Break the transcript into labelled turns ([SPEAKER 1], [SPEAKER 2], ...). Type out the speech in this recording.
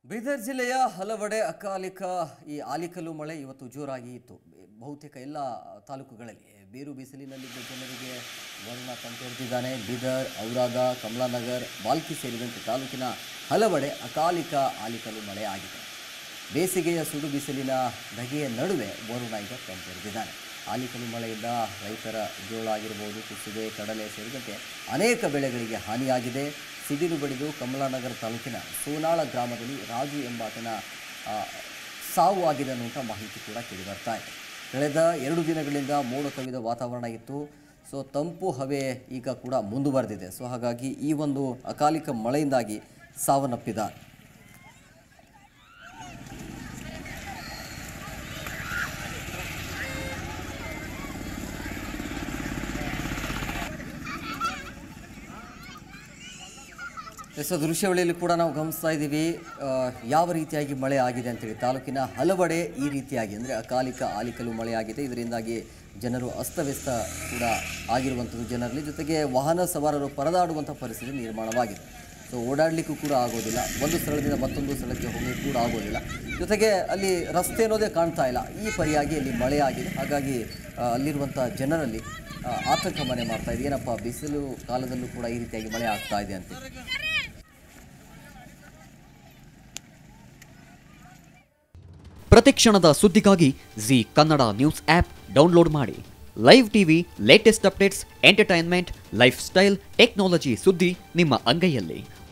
[SPEAKER 1] ಬೀದರ್ ಜಿಲ್ಲೆಯ ಹಲವೆಡೆ ಅಕಾಲಿಕ ಈ ಆಲಿಕಲ್ಲು ಮಳೆ ಇವತ್ತು ಜೋರಾಗಿ ಇತ್ತು ಬಹುತೇಕ ಎಲ್ಲ ತಾಲೂಕುಗಳಲ್ಲಿ ಬೇರು ಬಿಸಿಲಿನಲ್ಲಿದ್ದ ಜನರಿಗೆ ವರುಣ ತಂಪೆರೆದಿದ್ದಾನೆ ಬೀದರ್ ಔರಾದ ಕಮಲಾನಗರ್ ಬಾಲ್ಕಿ ಸೇರಿದಂತೆ ತಾಲೂಕಿನ ಹಲವೆಡೆ ಅಕಾಲಿಕ ಆಲಿಕಲ್ಲು ಮಳೆ ಆಗಿದೆ ಬೇಸಿಗೆಯ ಸುಡು ಬಿಸಿಲಿನ ಧಗೆಯ ನಡುವೆ ವರುಣ ಈಗ ತಂಪೆರೆದಿದ್ದಾನೆ ಆಲಿಕಲ್ಲು ಮಳೆಯಿಂದ ರೈತರ ಜೋಳ ಆಗಿರ್ಬೋದು ಕುಸುಬೆ ಕಡಲೆ ಸೇರಿದಂತೆ ಅನೇಕ ಬೆಳೆಗಳಿಗೆ ಹಾನಿಯಾಗಿದೆ ಸಿಡಿಲು ಬಡಿದು ಕಮಲಾನಗರ ತಾಲೂಕಿನ ಸೋನಾಳ ಗ್ರಾಮದಲ್ಲಿ ರಾಜು ಎಂಬಾತನ ಆ, ಸಾವು ಆಗಿದೆ ಅನ್ನುವಂಥ ಮಾಹಿತಿ ಕೂಡ ಕೇಳಿ ಬರ್ತಾ ಇದೆ ಕಳೆದ ಎರಡು ದಿನಗಳಿಂದ ಮೋಡ ಕವಿದ ವಾತಾವರಣ ಇತ್ತು ಸೊ ತಂಪು ಹವೆ ಈಗ ಕೂಡ ಮುಂದುವರೆದಿದೆ ಸೊ ಹಾಗಾಗಿ ಈ ಒಂದು ಅಕಾಲಿಕ ಮಳೆಯಿಂದಾಗಿ ಸಾವನ್ನಪ್ಪಿದ್ದಾರೆ ಎಸ್ ದೃಶ್ಯಾವಳಿಯಲ್ಲಿ ಕೂಡ ನಾವು ಗಮನಿಸ್ತಾ ಇದ್ದೀವಿ ಆ, ಯಾವ ರೀತಿಯಾಗಿ ಮಳೆ ಆಗಿದೆ ಅಂತೇಳಿ ತಾಲೂಕಿನ ಹಲವೆಡೆ ಈ ರೀತಿಯಾಗಿ ಅಂದರೆ ಅಕಾಲಿಕ ಆಲಿಕಲು ಮಳೆ ಆಗಿದೆ ಇದರಿಂದಾಗಿ ಜನರು ಅಸ್ತವ್ಯಸ್ತ ಕೂಡ ಆಗಿರುವಂಥದ್ದು ಜನರಲ್ಲಿ ಜೊತೆಗೆ ವಾಹನ ಸವಾರರು ಪರದಾಡುವಂಥ ಪರಿಸ್ಥಿತಿ ನಿರ್ಮಾಣವಾಗಿದೆ ಸೊ ಓಡಾಡಲಿಕ್ಕೂ ಕೂಡ ಆಗೋದಿಲ್ಲ ಒಂದು ಸ್ಥಳದಿಂದ ಮತ್ತೊಂದು ಸ್ಥಳಕ್ಕೆ ಹೋಗಲಿಕ್ಕೂ ಕೂಡ ಆಗೋದಿಲ್ಲ ಜೊತೆಗೆ ಅಲ್ಲಿ ರಸ್ತೆ ಅನ್ನೋದೇ ಕಾಣ್ತಾ ಇಲ್ಲ ಈ ಪರಿಯಾಗಿ ಅಲ್ಲಿ ಮಳೆ ಆಗಿದೆ ಹಾಗಾಗಿ ಆ, ಅಲ್ಲಿರುವಂಥ ಜನರಲ್ಲಿ ಆ, ಆತಂಕ ಮನೆ ಮಾಡ್ತಾ ಇದೆ ಏನಪ್ಪ ಬಿಸಿಲು ಕಾಲದಲ್ಲೂ ಕೂಡ ಈ ರೀತಿಯಾಗಿ ಮಳೆ ಆಗ್ತಾ ಇದೆ ಅಂತ
[SPEAKER 2] ಪ್ರತಿಕ್ಷಣದ ಸುದ್ದಿಗಾಗಿ Zee Kannada news app download ಮಾಡಿ live TV latest updates entertainment lifestyle technology ಸುದ್ದಿ ನಿಮ್ಮ ಅಂಗೈಯಲ್ಲಿ